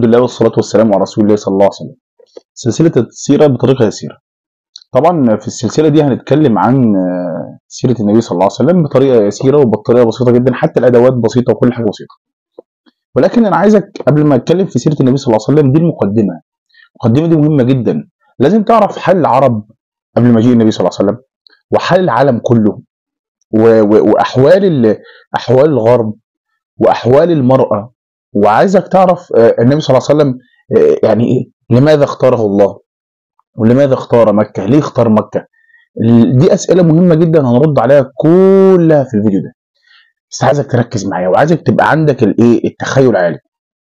الحمد لله والصلاة والسلام على رسول الله صلى الله عليه وسلم. سلسلة السيرة بطريقة يسيرة. طبعا في السلسلة دي هنتكلم عن آه، سيرة النبي صلى الله عليه وسلم بطريقة يسيرة وبطريقة بسيطة جدا حتى الأدوات بسيطة وكل حاجة بسيطة. ولكن أنا عايزك قبل ما أتكلم في سيرة النبي صلى الله عليه وسلم دي المقدمة. المقدمة دي مهمة جدا. لازم تعرف حال العرب قبل مجيء النبي صلى الله عليه وسلم وحال العالم كله و- و- وأحوال ال- أحوال الغرب وأحوال المرأة وعايزك تعرف آه، النبي صلى الله عليه وسلم آه، يعني ايه لماذا اختاره الله ولماذا اختار مكة ليه اختار مكة ال- دي أسئلة مهمة جدا هنرد عليها كلها في الفيديو ده بس عايزك تركز معايا وعايزك تبقى عندك الايه التخيل عالي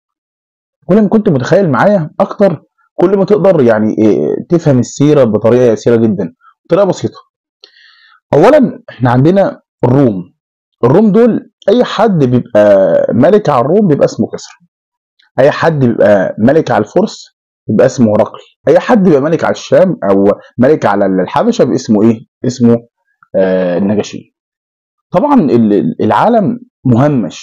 كل ما كنت متخيل معايا اكتر كل ما تقدر يعني إيه تفهم السيرة بطريقة يسيرة جدا بطريقة بسيطة اولا احنا عندنا الروم الروم دول اي حد بيبقى ملك على الروم بيبقى اسمه كسرى اي حد بيبقى ملك على الفرس يبقى اسمه هرقل اي حد بيبقى ملك على الشام او ملك على الحبشه بيبقى اسمه ايه اسمه آه النجاشي طبعا ال- ال- العالم مهمش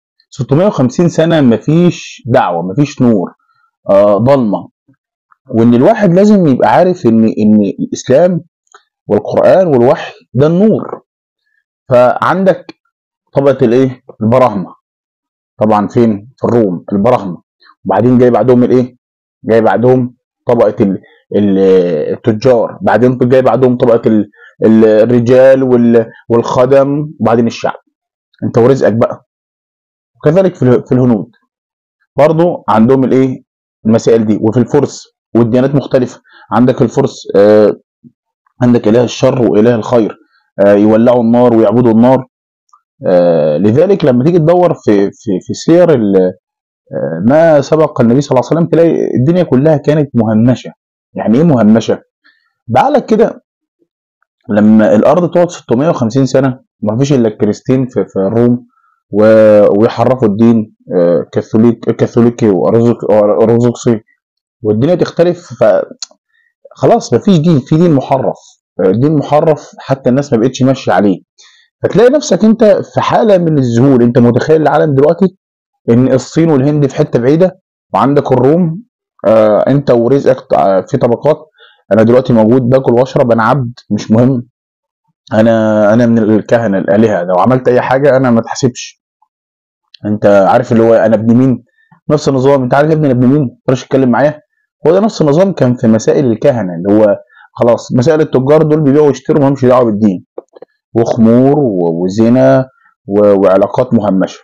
650 سنه مفيش دعوه مفيش نور آه ضلمه وان الواحد لازم يبقى عارف ان ان الاسلام والقران والوحي ده النور فعندك طبقه الايه البراهمه طبعا فين في الروم البراهمه وبعدين جاي بعدهم الايه جاي بعدهم طبقه ال- ال- التجار بعدين جاي بعدهم طبقه ال- ال- الرجال وال- والخدم وبعدين الشعب انت ورزقك بقى وكذلك في ال- في الهنود برضو عندهم الايه المسائل دي وفي الفرس والديانات مختلفه عندك الفرس آه عندك اله الشر واله الخير آه يولعوا النار ويعبدوا النار آه لذلك لما تيجي تدور في في في سير ال- آه، ما سبق النبي صلى الله عليه وسلم تلاقي الدنيا كلها كانت مهمشه يعني ايه مهمشه بعقلك كده لما الارض تقعد 650 سنه ما فيش الا الكريستين في, في الروم و- ويحرفوا الدين آه، كاثوليك كاثوليكي وأرثوذكس- وارثوذكسي والدنيا تختلف فخلاص ما فيش دين في دين محرف آه، دين محرف حتى الناس ما بقتش ماشيه عليه فتلاقي نفسك انت في حاله من الذهول انت متخيل العالم دلوقتي ان الصين والهند في حته بعيده وعندك الروم آه انت ورزقك آه، في طبقات انا دلوقتي موجود باكل واشرب انا عبد مش مهم انا انا من الكهنه الالهه لو عملت اي حاجه انا ما اتحاسبش انت عارف اللي هو انا ابن مين نفس النظام انت عارف يا ابني انا ابن مين ما تقدرش تتكلم معايا هو ده نفس النظام كان في مسائل الكهنه اللي هو خلاص مسائل التجار دول بيبيعوا ويشتروا ما همش دعوه بالدين وخمور و- وزنا و- وعلاقات مهمشه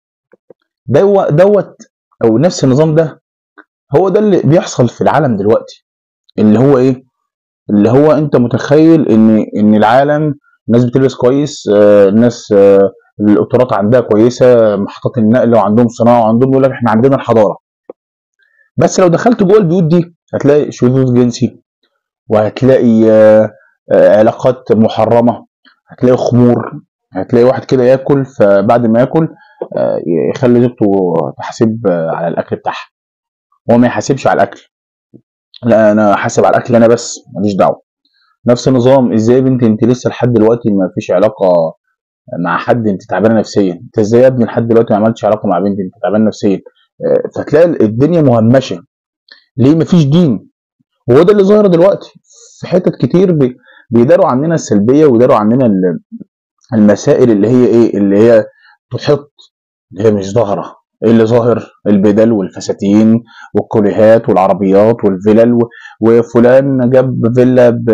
دو- دوت او نفس النظام ده هو ده اللي بيحصل في العالم دلوقتي اللي هو ايه اللي هو انت متخيل ان ان العالم الناس بتلبس كويس آه، الناس آه، القطارات عندها كويسه محطات النقل وعندهم صناعه وعندهم يقول لك احنا عندنا الحضاره بس لو دخلت جوه البيوت دي هتلاقي شذوذ جنسي وهتلاقي آه، آه، علاقات محرمه هتلاقي خمور هتلاقي واحد كده ياكل فبعد ما ياكل آه، يخلي زوجته تحاسب آه، على الاكل بتاعها هو ما يحاسبش على الاكل لا انا حاسب على الاكل انا بس ماليش دعوه نفس النظام ازاي يا بنتي انت لسه لحد دلوقتي ما فيش علاقه مع حد انت تعبانه نفسيا انت ازاي يا ابني لحد دلوقتي ما عملتش علاقه مع بنت انت تعبان نفسيا آه، فتلاقي الدنيا مهمشه ليه ما فيش دين وهو ده اللي ظاهر دلوقتي في حتت كتير بي- بيداروا عننا السلبيه ويداروا عننا ال- المسائل اللي هي ايه اللي هي تحط اللي هي مش ظاهره ايه اللي ظاهر البدل والفساتين والكوليهات والعربيات والفلل و- وفلان جاب فيلا ب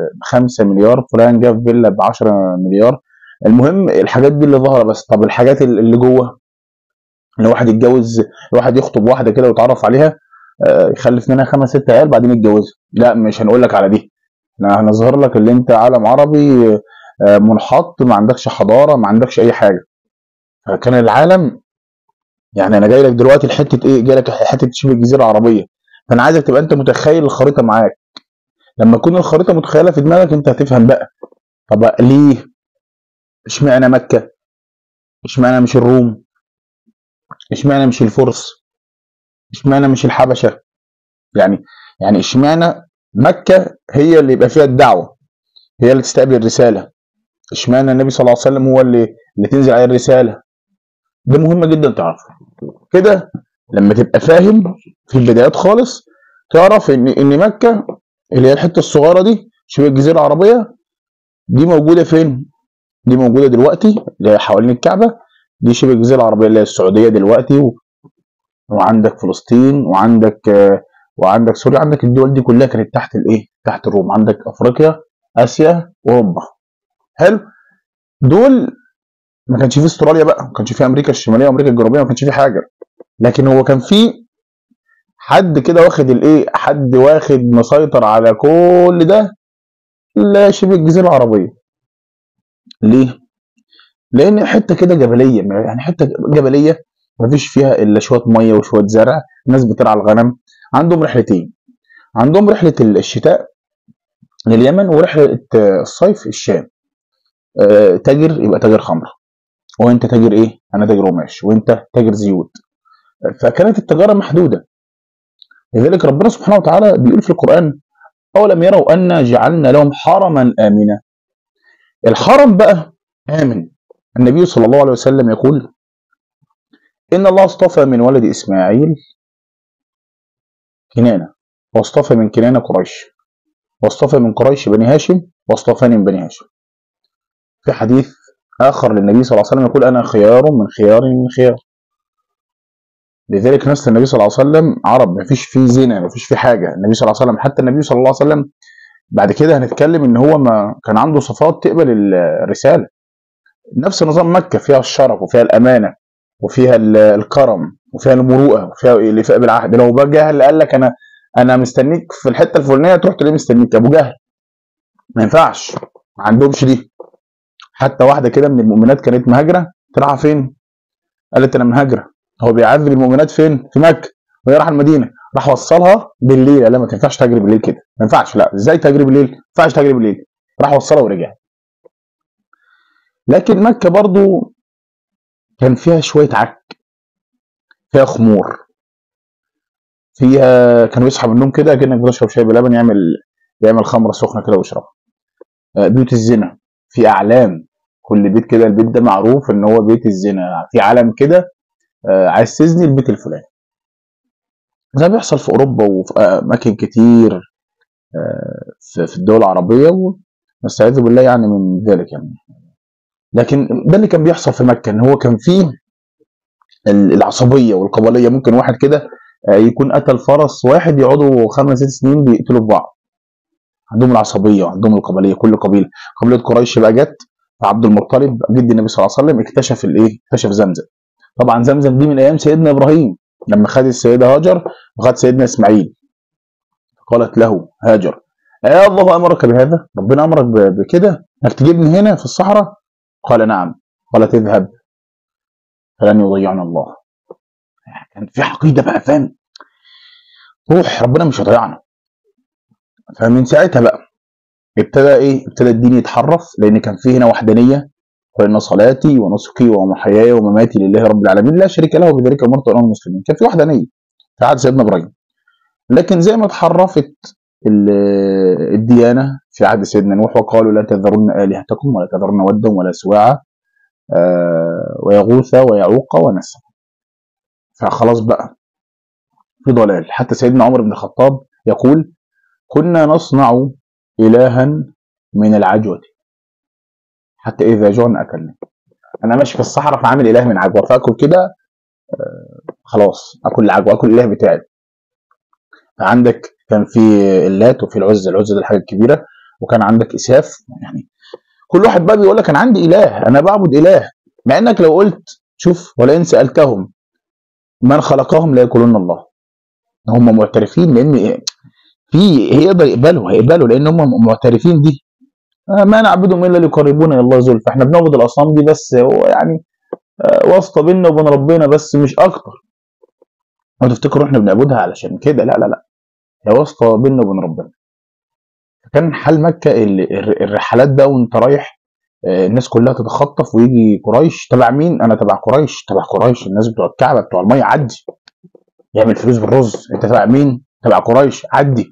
5 مليار فلان جاب فيلا ب 10 مليار المهم الحاجات دي اللي ظاهره بس طب الحاجات اللي جوه ان واحد يتجوز واحد يخطب واحده كده ويتعرف عليها آه، يخلف منها خمس ست عيال بعدين يتجوزها لا مش هنقول لك على دي احنا هنظهر لك اللي انت عالم عربي آه، منحط ما عندكش حضاره ما عندكش اي حاجه فكان العالم يعني انا جاي لك دلوقتي لحته ايه جاي لك حته شبه الجزيره العربيه فانا عايزك تبقى انت متخيل الخريطه معاك لما تكون الخريطه متخيله في دماغك انت هتفهم بقى طب ليه اشمعنى مكه اشمعنى مش الروم اشمعنى مش الفرس اشمعنى مش الحبشه يعني يعني اشمعنى مكه هي اللي يبقى فيها الدعوه هي اللي تستقبل الرساله اشمعنى النبي صلى الله عليه وسلم هو اللي اللي تنزل عليه الرساله ده مهم جدا تعرفه كده لما تبقى فاهم في البدايات خالص تعرف ان ان مكه اللي هي الحته الصغيره دي شبه الجزيره العربيه دي موجوده فين؟ دي موجوده دلوقتي اللي هي حوالين الكعبه دي شبه الجزيره العربيه اللي هي السعوديه دلوقتي و... وعندك فلسطين وعندك آه، وعندك سوريا عندك الدول دي كلها كانت تحت الايه؟ تحت الروم عندك افريقيا اسيا واوروبا حلو دول ما كانش في استراليا بقى ما كانش في امريكا الشماليه وامريكا الجنوبيه ما كانش في حاجه لكن هو كان في حد كده واخد الايه حد واخد مسيطر على كل ده لا شبه الجزيره العربيه ليه لان حته كده جبليه يعني حته جبليه ما فيش فيها الا شويه ميه وشويه زرع الناس بترعى الغنم عندهم رحلتين عندهم رحله الشتاء لليمن ورحله الصيف الشام آه، تاجر يبقى تاجر خمر وانت تاجر ايه انا تاجر قماش وانت تاجر زيوت فكانت التجاره محدوده لذلك ربنا سبحانه وتعالى بيقول في القران اولم يروا انا جعلنا لهم حرما امنا الحرم بقى امن النبي صلى الله عليه وسلم يقول ان الله اصطفى من ولد اسماعيل كنانه واصطفى من كنانه قريش واصطفى من قريش بني هاشم واصطفاني من بني هاشم في حديث آخر للنبي صلى الله عليه وسلم يقول أنا خيار من خيار من خيار لذلك نسل النبي صلى الله عليه وسلم عرب ما فيش فيه زنا ما فيش فيه حاجة النبي صلى الله عليه وسلم حتى النبي صلى الله عليه وسلم بعد كده هنتكلم ان هو ما كان عنده صفات تقبل الرسالة نفس نظام مكة فيها الشرف وفيها الأمانة وفيها الكرم وفيها المروءة وفيها الإفاء بالعهد لو بقى جهل قال لك أنا أنا مستنيك في الحتة الفلانية تروح تلاقيه مستنيك أبو جهل ما ينفعش ما عندهمش دي حتى واحده كده من المؤمنات كانت مهاجره ترعى فين؟ قالت انا مهاجره هو بيعذب المؤمنات فين؟ في مكه وهي رايحه المدينه راح وصلها بالليل قال ما تنفعش تجري بالليل كده ما ينفعش لا ازاي تجري بالليل؟ ما ينفعش تجري بالليل راح وصلها ورجع لكن مكه برضو كان فيها شويه عك فيها خمور فيها كانوا يصحى من النوم كده كانك بتشرب شاي بلبن يعمل يعمل خمره سخنه كده ويشربها آه، بيوت الزنا في اعلام كل بيت كده البيت ده معروف ان هو بيت الزنا في علم كده آه، عايز تزني البيت الفلاني ده بيحصل في اوروبا وفي اماكن كتير آه، في الدول العربيه ونستعيذ بالله يعني من ذلك يعني لكن ده اللي كان بيحصل في مكه ان هو كان فيه العصبيه والقبليه ممكن واحد كده آه، يكون قتل فرس واحد يقعدوا خمس ست سنين بيقتلوا في بعض عندهم العصبيه وعندهم القبليه كل قبيله قبيله قريش بقى جت فعبد المطلب جد النبي صلى الله عليه وسلم اكتشف الايه؟ اكتشف زمزم طبعا زمزم دي من ايام سيدنا ابراهيم لما خد السيده هاجر وخد سيدنا اسماعيل قالت له هاجر يا الله امرك بهذا ربنا امرك بكده انك تجيبني هنا في الصحراء قال نعم قالت اذهب فلن يضيعنا الله كان في عقيده بقى فاهم روح ربنا مش هيضيعنا فمن ساعتها بقى ابتدى ايه ابتدى الدين يتحرف لان كان في هنا وحدانيه وان صلاتي ونسكي ومحياي ومماتي لله رب العالمين لا شريك له وبذلك امرت وانا المسلمين كان في وحدانيه في عهد سيدنا ابراهيم لكن زي ما اتحرفت الديانه في عهد سيدنا نوح وقالوا لا تذرن الهتكم ولا تذرن ودا ولا سواعا آه ويغوث ويعوق ونسر فخلاص بقى في ضلال حتى سيدنا عمر بن الخطاب يقول كنا نصنع إلها من العجوة حتى إذا جوعنا أكلنا أنا ماشي في الصحراء فعامل إله من عجوة فأكل كده آه، خلاص أكل العجوة أكل الإله بتاعي فعندك كان في اللات وفي العزة العزة دي الحاجة الكبيرة وكان عندك إساف يعني كل واحد بقى بيقول لك أنا عندي إله أنا بعبد إله مع إنك لو قلت شوف ولئن سألتهم من خلقهم لا يقولون الله هم معترفين لان في هيقدر يقبله هيقبله لان هم معترفين دي آه، ما نعبدهم الا ليقربونا الى الله زلفى فاحنا بنعبد الاصنام دي بس هو يعني آه، واسطه بيننا وبين ربنا بس مش اكتر وتفتكروا احنا بنعبدها علشان كده لا لا لا هي واسطه بيننا وبين ربنا كان حال مكه الرحلات بقى وانت رايح آه، الناس كلها تتخطف ويجي قريش تبع مين؟ انا تبع قريش تبع قريش الناس بتوع الكعبه بتوع الميه عدي يعمل فلوس بالرز انت تبع مين؟ تبع قريش عدي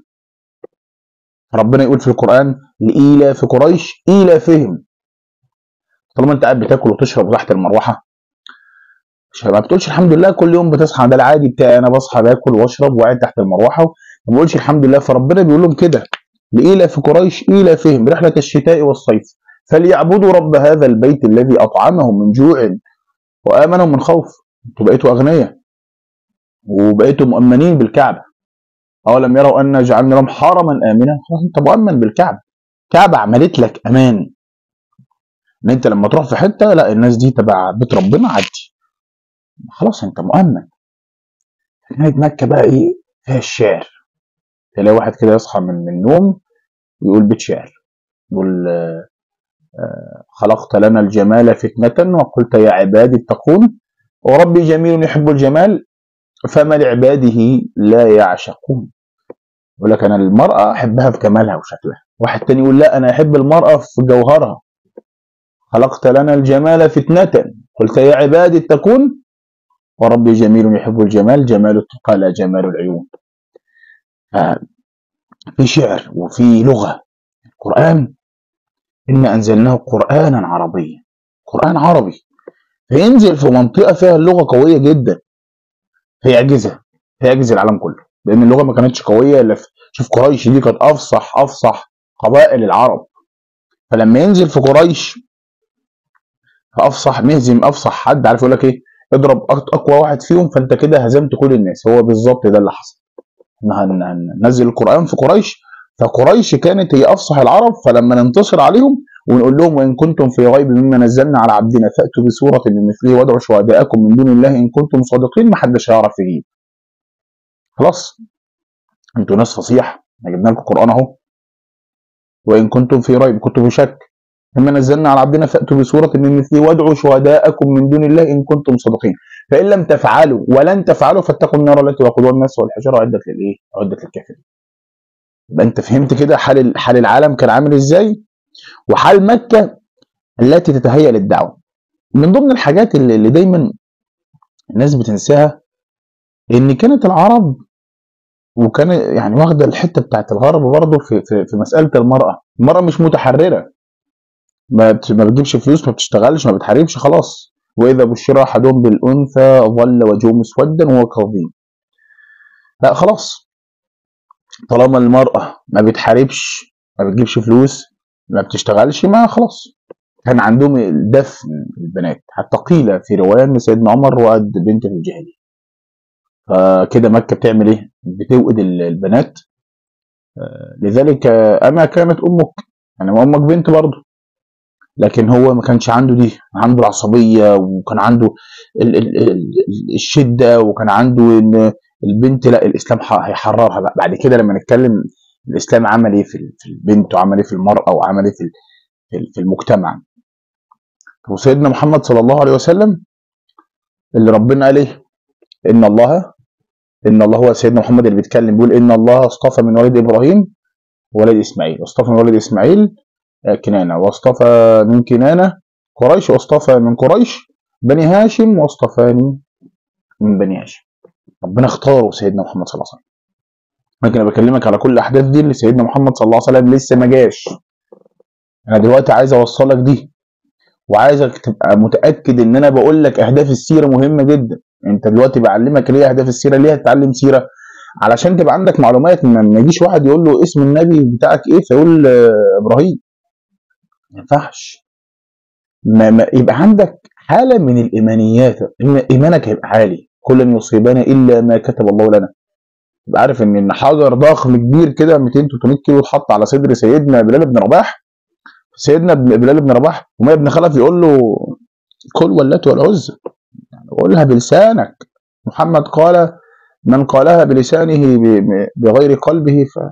ربنا يقول في القرآن لإيلاف قريش إيلافهم طالما أنت قاعد بتاكل وتشرب تحت المروحة مش ما بتقولش الحمد لله كل يوم بتصحى ده العادي بتاعي انا بصحى باكل واشرب وقاعد تحت المروحه ما بقولش الحمد لله فربنا بيقول لهم كده لإيلاف قريش إيلافهم رحلة الشتاء والصيف فليعبدوا رب هذا البيت الذي أطعمهم من جوع وآمنهم من خوف انتوا بقيتوا أغنياء وبقيتوا مؤمنين بالكعبة أولم يروا أن جعلنا لهم حرما آمنا خلاص أنت مؤمن بالكعبة كعبة عملت لك أمان إن أنت لما تروح في حتة لا الناس دي تبع بيت ربنا عدي خلاص أنت مؤمن كانت مكة بقى إيه فيها الشعر تلاقي واحد كده يصحى من من النوم يقول بيت شعر يقول آه، آه، خلقت لنا الجمال فتنة وقلت يا عبادي اتقون وربي جميل يحب الجمال فما لعباده لا يعشقون يقول لك انا المرأة احبها في جمالها وشكلها واحد تاني يقول لا انا احب المرأة في جوهرها خلقت لنا الجمال فتنة قلت يا عبادي اتقون وربي جميل يحب الجمال جمال التقى لا جمال العيون في شعر وفي لغة القرآن إنا أنزلناه قرآنا عربيا قرآن عربي فينزل في منطقة فيها اللغة قوية جدا فيعجزها فيعجز العالم كله لأن اللغة ما كانتش قوية إلا في شوف قريش دي كانت أفصح أفصح قبائل العرب فلما ينزل في قريش افصح مهزم افصح حد عارف يقول لك ايه اضرب أق- اقوى واحد فيهم فانت كده هزمت كل الناس هو بالظبط ده اللي حصل إحنا هن- هننزل القران في قريش فقريش كانت هي افصح العرب فلما ننتصر عليهم ونقول لهم وان كنتم في ريب مما نزلنا على عبدنا فاتوا بسوره من مثله وادعوا شهداءكم من دون الله ان كنتم صادقين ما حدش هيعرف يجيب خلاص انتوا ناس فصيح احنا جبنا لكم قران اهو وان كنتم في ريب كنتم في شك مما نزلنا على عبدنا فاتوا بسوره من مثله وادعوا شهداءكم من دون الله ان كنتم صادقين فان لم تفعلوا ولن تفعلوا فاتقوا النار التي وقودها الناس والحجاره اعدت للايه؟ اعدت للكافرين. يبقى انت فهمت كده حال حال العالم كان عامل ازاي؟ وحال مكه التي تتهيأ للدعوه. من ضمن الحاجات اللي, اللي دايما الناس بتنساها ان كانت العرب وكان يعني واخده الحته بتاعت الغرب برضه في, في في مساله المراه، المراه مش متحرره ما بت- ما بتجيبش فلوس ما بتشتغلش ما بتحاربش خلاص واذا بشر احدهم بالانثى ظل وجهه مسودا وهو كظيم لا خلاص طالما المراه ما بتحاربش ما بتجيبش فلوس ما بتشتغلش ما خلاص كان عندهم دفن البنات حتى قيل في روايه ان سيدنا عمر وأد بنت في الجاهليه فكده مكه بتعمل ايه؟ بتوئد ال- البنات آه، لذلك آه، اما كانت امك يعني امك بنت برضه لكن هو ما كانش عنده دي عنده العصبيه وكان عنده ال ال ال الشده وكان عنده ان البنت لا الاسلام ح- هيحررها بقى بعد كده لما نتكلم الاسلام عمل ايه في ال- في البنت وعمل ايه في المراه وعمل ايه في ال- في ال- في المجتمع وسيدنا محمد صلى الله عليه وسلم اللي ربنا قال ايه ان الله ان الله هو سيدنا محمد اللي بيتكلم بيقول ان الله اصطفى من ولد ابراهيم ولد اسماعيل واصطفى من ولد اسماعيل آه، كنانه واصطفى من كنانه قريش واصطفى من قريش بني هاشم واصطفاني من بني هاشم ربنا اختاره سيدنا محمد صلى الله عليه وسلم لكن انا بكلمك على كل الاحداث دي اللي سيدنا محمد صلى الله عليه وسلم لسه ما جاش انا دلوقتي عايز اوصلك دي وعايزك تبقى متاكد ان انا بقول لك اهداف السيره مهمه جدا انت دلوقتي بعلمك ليه اهداف السيره ليه هتتعلم سيره علشان تبقى عندك معلومات ما ما يجيش واحد يقول له اسم النبي بتاعك ايه فيقول آه، ابراهيم ما ينفعش ما ما يبقى عندك حاله من الايمانيات إن ايمانك هيبقى عالي كل لن يصيبنا الا ما كتب الله لنا تبقى عارف ان إن حجر ضخم كبير كده 200 300 كيلو اتحط على صدر سيدنا بلال بن رباح سيدنا ب- بلال بن رباح ومية بن خلف يقول له كل واللات والعزى يعني قولها بلسانك محمد قال من قالها بلسانه ب- ب- بغير قلبه ف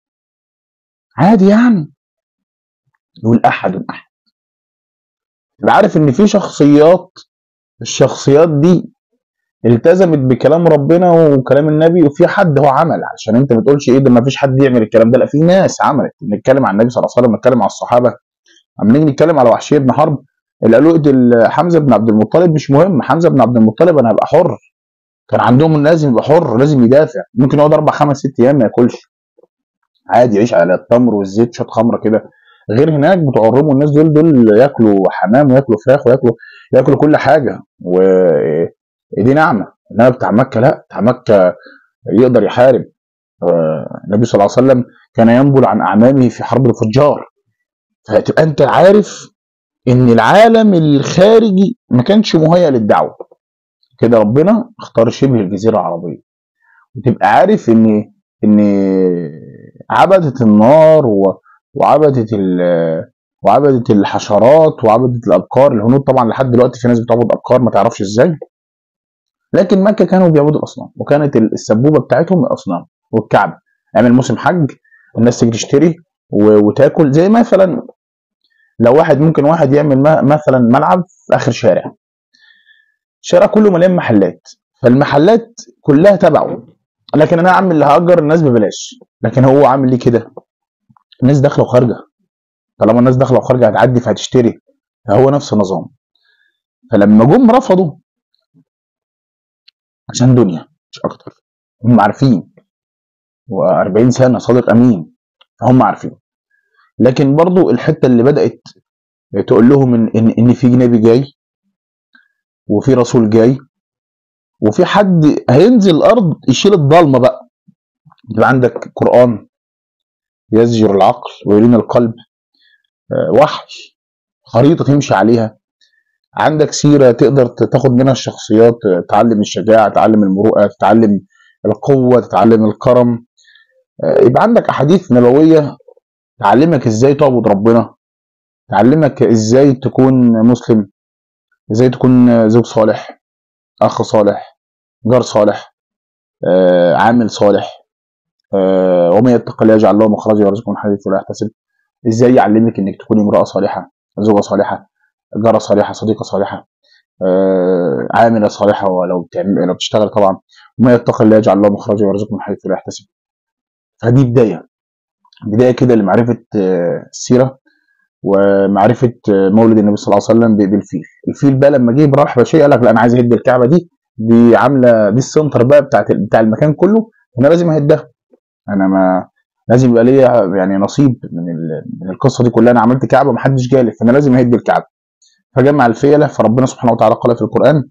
عادي يعني يقول احد احد تبقى عارف ان في شخصيات الشخصيات دي التزمت بكلام ربنا وكلام النبي وفي حد هو عمل عشان انت ما تقولش ايه ده ما فيش حد يعمل الكلام ده لا في ناس عملت نتكلم عن النبي صلى الله عليه وسلم نتكلم على الصحابه اما نيجي نتكلم على وحشي بن حرب اللي قالوا اقتل حمزه بن عبد المطلب مش مهم حمزه بن عبد المطلب انا هبقى حر كان عندهم لازم يبقى حر لازم يدافع ممكن يقعد اربع خمس ست ايام ما ياكلش عادي يعيش على التمر والزيت شويه خمره كده غير هناك بتوع الروم والناس دول دول ياكلوا حمام وياكلوا فراخ وياكلوا ياكلوا كل حاجه و دي نعمه انما بتاع مكه لا بتاع مكه يقدر يحارب آه، النبي صلى الله عليه وسلم كان ينبل عن اعمامه في حرب الفجار فتبقى انت عارف ان العالم الخارجي ما كانش مهيأ للدعوه كده ربنا اختار شبه الجزيره العربيه وتبقى عارف ان ان عبده النار و- وعبده ال- وعبده الحشرات وعبده الابقار الهنود طبعا لحد دلوقتي في ناس بتعبد ابقار ما تعرفش ازاي لكن مكه كانوا بيعبدوا الاصنام وكانت السبوبه بتاعتهم الاصنام والكعبه اعمل موسم حج الناس تيجي تشتري و- وتاكل زي مثلا لو واحد ممكن واحد يعمل م- مثلا ملعب في اخر شارع الشارع كله مليان محلات فالمحلات كلها تبعه لكن انا اعمل اللي هاجر الناس ببلاش لكن هو عامل ليه كده الناس داخله وخارجه طالما الناس داخله وخارجه هتعدي فهتشتري فهو نفس النظام فلما جم رفضوا عشان دنيا مش اكتر هم عارفين و40 سنه صادق امين فهم عارفين لكن برضو الحته اللي بدات تقول لهم ان ان, إن في نبي جاي وفي رسول جاي وفي حد هينزل الارض يشيل الضلمه بقى يبقى عندك قران يزجر العقل ويلين القلب آه، وحي خريطه تمشي عليها عندك سيره تقدر تاخد منها الشخصيات آه، تعلم الشجاعه تعلم المروءه تتعلم القوه تتعلم الكرم آه، يبقى عندك احاديث نبويه تعلمك ازاي تعبد ربنا تعلمك ازاي تكون مسلم ازاي تكون زوج صالح اخ صالح جار صالح آه، عامل صالح آه، ومن يتق الله يجعل له مخرجا ويرزقه من حيث لا يحتسب ازاي يعلمك انك تكوني امراه صالحه زوجه صالحه جاره صالحه صديقه صالحه آه، عامله صالحه ولو بتعمل لو بتشتغل طبعا وما يتق الله يجعل له مخرجا ويرزقه من حيث لا يحتسب فدي بدايه بدايه كده لمعرفه آه، السيره ومعرفه آه، مولد النبي صلى الله عليه وسلم ب- بالفيل الفيل بقى لما جه براح بشيء قال لك لا انا عايز اهد الكعبه دي دي عامله دي السنتر بقى بتاعت بتاع المكان كله انا لازم اهدها انا ما لازم يبقى ليا يعني نصيب من ال- من القصه دي كلها انا عملت كعبه محدش جالي فانا لازم اهد الكعبه فجمع الفيله فربنا سبحانه وتعالى قال في القران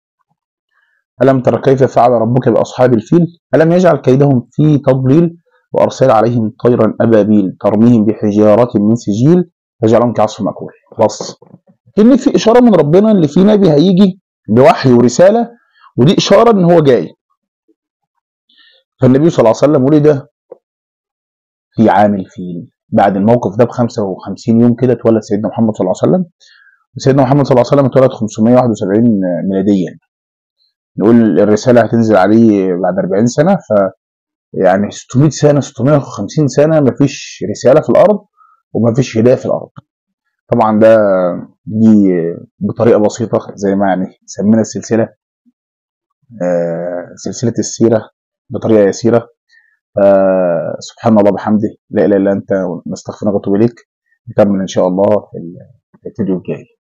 الم تر كيف فعل ربك باصحاب الفيل الم يجعل كيدهم في تضليل وارسل عليهم طيرا ابابيل ترميهم بحجاره من سجيل فجعلهم كعصف ماكول خلاص ان في اشاره من ربنا اللي في نبي هيجي بوحي ورساله ودي اشاره ان هو جاي فالنبي صلى الله عليه وسلم ولد في عام الفيل بعد الموقف ده ب 55 يوم كده اتولد سيدنا محمد صلى الله عليه وسلم سيدنا محمد صلى الله عليه وسلم اتولد 571 ميلاديا نقول الرساله هتنزل عليه بعد 40 سنه ف يعني 600 سنه 650 سنه مفيش رساله في الارض ومفيش هدايه في الارض طبعا ده دي بطريقه بسيطه زي ما يعني سمينا السلسله آه، سلسله السيره بطريقه يسيره آه، سبحان الله بحمده لا اله الا انت نستغفرك ونتوب اليك نكمل ان شاء الله في الفيديو الجاي